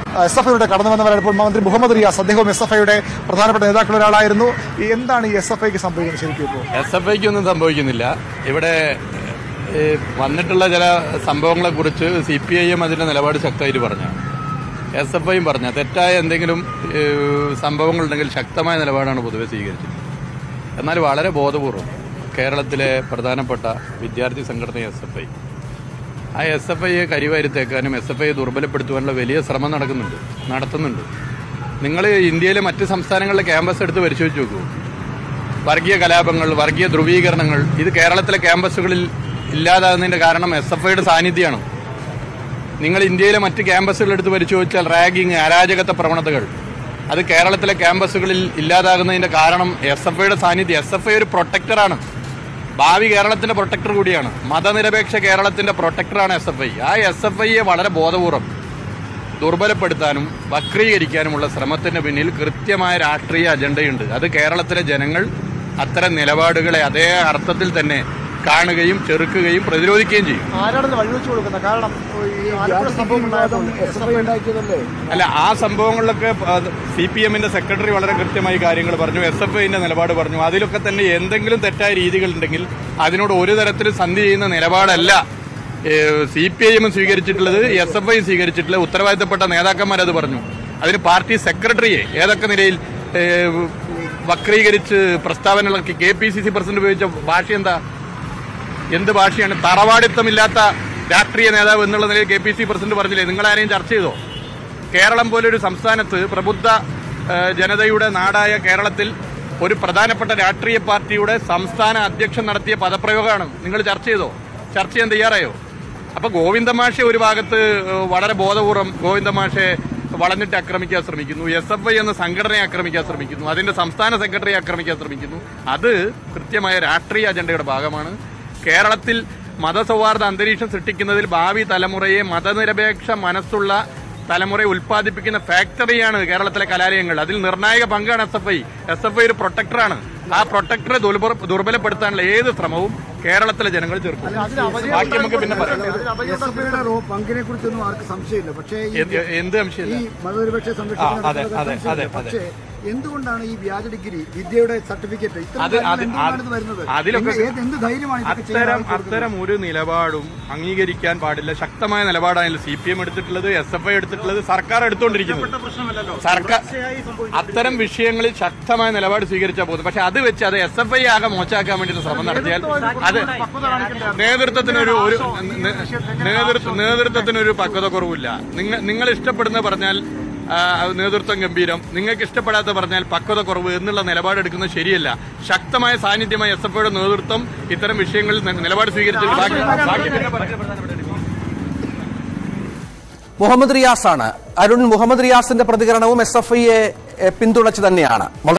S F ഐയുടെ കടന്നു വന്നവരാണ് ഇപ്പോൾ മന്ത്രി മുഹമ്മദ് റിയാസ് അദ്ദേഹവും എസ് എഫ് ഐയുടെ പ്രധാനപ്പെട്ട നേതാക്കളിൽ ഒരാളായിരുന്നു ഈ എന്താണ് ഈ എസ് എഫ് ഐക്ക് സംഭവിക്കുന്നത് ശരിക്കും ഇപ്പോൾ എസ് എഫ് ഐക്ക് ഒന്നും സംഭവിക്കുന്നില്ല ഇവിടെ ഏ, വന്നിട്ടുള്ള ചില സംഭവങ്ങളെ കുറിച്ച് സി പി ഐ എം അതിന്റെ നിലപാട് ശക്തമായിട്ട് പറഞ്ഞു എസ് എഫ് ഐയും പറഞ്ഞ തെറ്റായ എന്തെങ്കിലും ഏ, സംഭവങ്ങളുണ്ടെങ്കിൽ ശക്തമായ നിലപാടാണ് പൊതുവെ സ്വീകരിച്ചത് എന്നാൽ വളരെ ബോധപൂർവം കേരളത്തിലെ പ്രധാനപ്പെട്ട വിദ്യാർത്ഥി സംഘടന എസ് എഫ് ഐ ആ എസ് എഫ് ഐയെ കരിവാരിത്തേക്കാനും എസ് എഫ് ഐയെ ദുർബലപ്പെടുത്തുവാനുള്ള വലിയ ശ്രമം നടക്കുന്നുണ്ട് നടത്തുന്നുണ്ട് നിങ്ങൾ ഇന്ത്യയിലെ മറ്റ് സംസ്ഥാനങ്ങളിലെ ക്യാമ്പസ് എടുത്ത് പരിശോധിച്ച് നോക്കൂ വർഗീയ കലാപങ്ങൾ വർഗീയ ധ്രുവീകരണങ്ങൾ ഇത് കേരളത്തിലെ ക്യാമ്പസുകളിൽ ഇല്ലാതാകുന്നതിന്റെ കാരണം എസ് എഫ് ഐയുടെ സാന്നിധ്യമാണ് നിങ്ങൾ ഇന്ത്യയിലെ മറ്റ് ക്യാമ്പസുകൾ എടുത്ത് പരിശോധിച്ചാൽ റാഗിങ് അരാജകത്വ പ്രവണതകൾ അത് കേരളത്തിലെ ക്യാമ്പസുകളിൽ ഇല്ലാതാകുന്നതിന്റെ കാരണം എസ് എഫ് ഐയുടെ സാന്നിധ്യം എസ് എഫ് ഐ ഒരു പ്രൊട്ടക്ടറാണ് ഭാവി കേരളത്തിന്റെ പ്രൊട്ടക്ടർ കൂടിയാണ് മതനിരപേക്ഷ കേരളത്തിന്റെ പ്രൊട്ടക്ടറാണ് എസ് എഫ് ഐ ആ എസ് എഫ് ഐയെ വളരെ ബോധപൂർവം ദുർബലപ്പെടുത്താനും വക്രീകരിക്കാനുമുള്ള ശ്രമത്തിന് പിന്നിൽ കൃത്യമായ രാഷ്ട്രീയ അജണ്ടയുണ്ട് അത് കേരളത്തിലെ ജനങ്ങൾ അത്തരം നിലപാടുകളെ അതേ അർത്ഥത്തിൽ തന്നെ കാണുകയും ചെറുക്കുകയും പ്രതിരോധിക്കുകയും ചെയ്യും ആരാണ് വഴിവെച്ചു കൊടുക്കുന്നത് കാരണം ഈ ആലപ്പുഴ സംഭവം ഉണ്ടായപ്പോൾ എസ് എഫ് ഐ ഉണ്ടാക്കിയതല്ലേ അല്ല ആ സംഭവങ്ങളിലൊക്കെ സി പി എമ്മിന്റെ സെക്രട്ടറി വളരെ കൃത്യമായി കാര്യങ്ങൾ പറഞ്ഞു എസ് എഫ് ഐന്റെ നിലപാട് പറഞ്ഞു അതിലൊക്കെ തന്നെ എന്തെങ്കിലും തെറ്റായ രീതികൾ ഉണ്ടെങ്കിൽ അതിനോട് ഒരു തരത്തിലും സന്ധി ചെയ്യുന്ന നിലപാടല്ല സി പി ഐ എമ്മും സ്വീകരിച്ചിട്ടുള്ളത് എസ് എഫ് ഐയും സ്വീകരിച്ചിട്ടുള്ളത് ഉത്തരവാദിത്തപ്പെട്ട നേതാക്കന്മാർ അത് പറഞ്ഞു അതിന് പാർട്ടി സെക്രട്ടറിയെ ഏതൊക്കെ നിലയിൽ ഏ, വക്രീകരിച്ച് പ്രസ്താവന ഇറക്കി K P C C president ഉപയോഗിച്ച ഭാഷ എന്താ എന്ത് ഭാഷയാണ് തറവാടിത്തമില്ലാത്ത രാഷ്ട്രീയ നേതാവ് എന്നുള്ള നിലയിൽ കെ പി സി പ്രസിഡന്റ് പറഞ്ഞില്ലേ നിങ്ങൾ ആരെയും ചർച്ച ചെയ്തോ കേരളം പോലൊരു സംസ്ഥാനത്ത് പ്രബുദ്ധ ആ, ജനതയുടെ നാടായ കേരളത്തിൽ ഒരു പ്രധാനപ്പെട്ട രാഷ്ട്രീയ പാർട്ടിയുടെ സംസ്ഥാന അധ്യക്ഷൻ നടത്തിയ പദപ്രയോഗമാണ് നിങ്ങൾ ചർച്ച ചെയ്തോ ചർച്ച ചെയ്യാൻ തയ്യാറായോ അപ്പൊ ഗോവിന്ദമാഷെ ഒരു ഭാഗത്ത് ആ, വളരെ ബോധപൂർവം ഗോവിന്ദമാഷെ വളഞ്ഞിട്ട് ആക്രമിക്കാൻ ശ്രമിക്കുന്നു എസ് എഫ് ഐ എന്ന സംഘടനയെ ആക്രമിക്കാൻ ശ്രമിക്കുന്നു അതിന്റെ സംസ്ഥാന സെക്രട്ടറിയെ ആക്രമിക്കാൻ ശ്രമിക്കുന്നു അത് കൃത്യമായ രാഷ്ട്രീയ അജണ്ടയുടെ ഭാഗമാണ് കേരളത്തിൽ മതസൗഹാർദ്ദ അന്തരീക്ഷം സൃഷ്ടിക്കുന്നതിൽ ഭാവി തലമുറയെ മതനിരപേക്ഷ മനസ്സുള്ള തലമുറയെ ഉൽപ്പാദിപ്പിക്കുന്ന ഫാക്ടറിയാണ് കേരളത്തിലെ കലാലയങ്ങൾ അതിൽ നിർണായക പങ്കാണ് S F I S F I ഒരു പ്രൊട്ടക്ടറാണ് ആ പ്രൊട്ടക്ടറെ ദുർബല- ദുർബലപ്പെടുത്താനുള്ള ഏത് ശ്രമവും കേരളത്തിലെ ജനങ്ങൾ ചെറുക്കും ബാക്കി നമുക്ക് പിന്നെ പറയാം എസ് എഫ് ഐയുടെ റോ പങ്കിനെ കുറിച്ചൊന്നും ആർക്കും സംശയമില്ല പക്ഷേ ഈ എന്ത് എന്ത് ഈ സംശയമില്ല മതനിരപേക്ഷ ആ, സംരക്ഷണം അതെ, നടത്തുന്നത് അതെ, സംശയമില്ല. അതെ, പക്ഷേ എന്തുകൊണ്ടാണ് ഈ വ്യാജ ഡിഗ്രി വിദ്യയുടെ സർട്ടിഫിക്കറ്റ് ഇത്തരം അത് കാര്യങ്ങൾ അത് എന്തുകൊണ്ടാണ് അത് ഇത് വരുന്നത് അതിലൊക്കെ നിങ്ങൾ ഏത് എന്ത് ധൈര്യമാണ് ഇതൊക്കെ ചെയ്യാൻ അത്തരം ആൾക്ക് കൊടുക്കുന്നത്? അത്തരം ഒരു നിലപാടും അംഗീകരിക്കാൻ പാടില്ല ശക്തമായ നിലപാടാണ് സി പി എം എടുത്തിട്ടുള്ളത് എസ് എഫ് ഐ എടുത്തിട്ടുള്ളത് സർക്കാർ എടുത്തുകൊണ്ടിരിക്കുന്നത് സർക്കാർ അത്തരം വിഷയങ്ങളിൽ ശക്തമായ നിലപാട് സ്വീകരിച്ചാൽ പോകുന്നു പക്ഷെ അത് വെച്ച് അത് എസ് എഫ് ഐ ആകെ മോശമാക്കാൻ വേണ്ടിയിട്ട് ശ്രമം നടത്തിയാൽ അത് നേതൃത്വത്തിനൊരു ഒരു നേ- നേതൃത്വ നേതൃത്വത്തിനൊരു പക്വത കുറവില്ല നിങ്ങൾ നിങ്ങൾ ഇഷ്ടപ്പെടുന്ന പറഞ്ഞാൽ ആ, നേതൃത്വം ഗംഭീരം നിങ്ങൾക്ക് ഇഷ്ടപ്പെടാത്ത പറഞ്ഞാൽ പക്വത കുറവ് എന്നുള്ള നിലപാടെടുക്കുന്നത് ശരിയല്ല ശക്തമായ സാന്നിധ്യമായ എസ് എഫ് ഐയുടെ നേതൃത്വം ഇത്തരം വിഷയങ്ങളിൽ നി- നിലപാട് സ്വീകരിച്ചിട്ട് ബാക്കി ബാക്കി പിന്നെ പറയാം. മുഹമ്മദ് റിയാസാണ് അരുൺ മുഹമ്മദ് റിയാസിന്റെ പ്രതികരണവും എസ് എഫ് ഐയെ പിന്തുണച്ച് തന്നെയാണ്